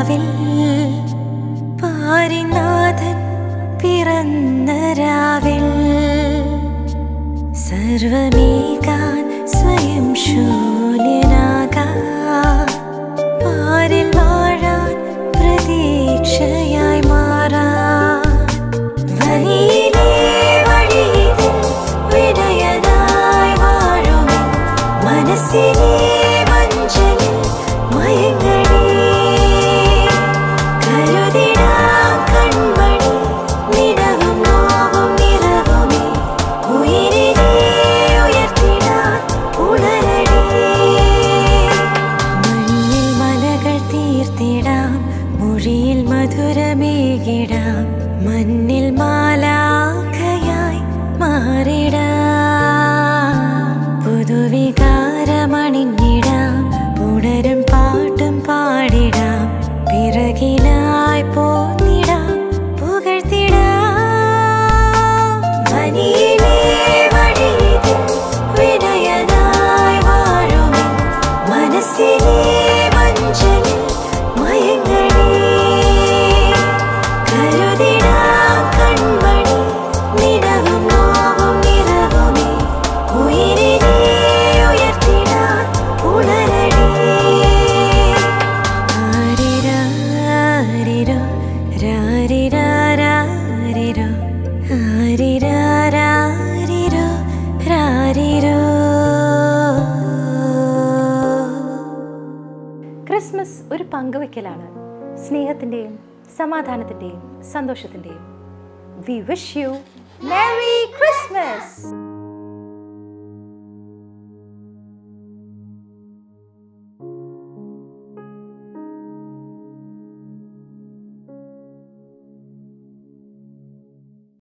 രാവിൽ പാരിനാഥൻ പിറന്ന രാവിൽ സർവമേകാൻ സ്വയം ശൂന്യനാകാൻ പാരിൽ വാഴാൻ പ്രതീക്ഷയായി മാറാൻ വഴിയിലെ വഴിയിൽ വിടയനായി വാഴുമേ മനസ്സിലെ മഞ്ചലിൽ മയങ്ങണേ കരുതിടാം കൺമണി നിലവും നോവും നിറവുമേ ഉയിരിനെ ഉയർത്തിടാൻ ഉണരണേ മണ്ണിൽ മലകൾ തീർത്തിടാം മൊഴിയിൽ മധുരമേകിടാം മണ്ണിൽ മാലാഖയായി മാറിടാം പുതുവികാരമണിഞ്ഞിടാം പുണരും പാട്ടും പാടിടാം പിറകിലായി പോന്നിടാം പുകഴ്ത്തിടാം വനിയിലെ വഴിയിൽ വിനയനായി വാഴുമേ മനസ്സിലെ മഞ്ചലിൽ മയങ്ങണേ കരുതിടാം കൺമണി നിലവും നോവും നിറവുമേ ഉയിരിനെ ഉയർത്തിടാൻ ഉണരണേ ആരിരാരിരോ രാരിരാരാരിരോ ആരിരാരാരിരോ രാരിരോ ക്രിസ്മസ് ഒരു പങ്കുവെക്കലാണ് സ്നേഹത്തിൻ്റെയും സമാധാനത്തിൻ്റെയും സന്തോഷത്തിൻ്റെയും we wish you merry Christmas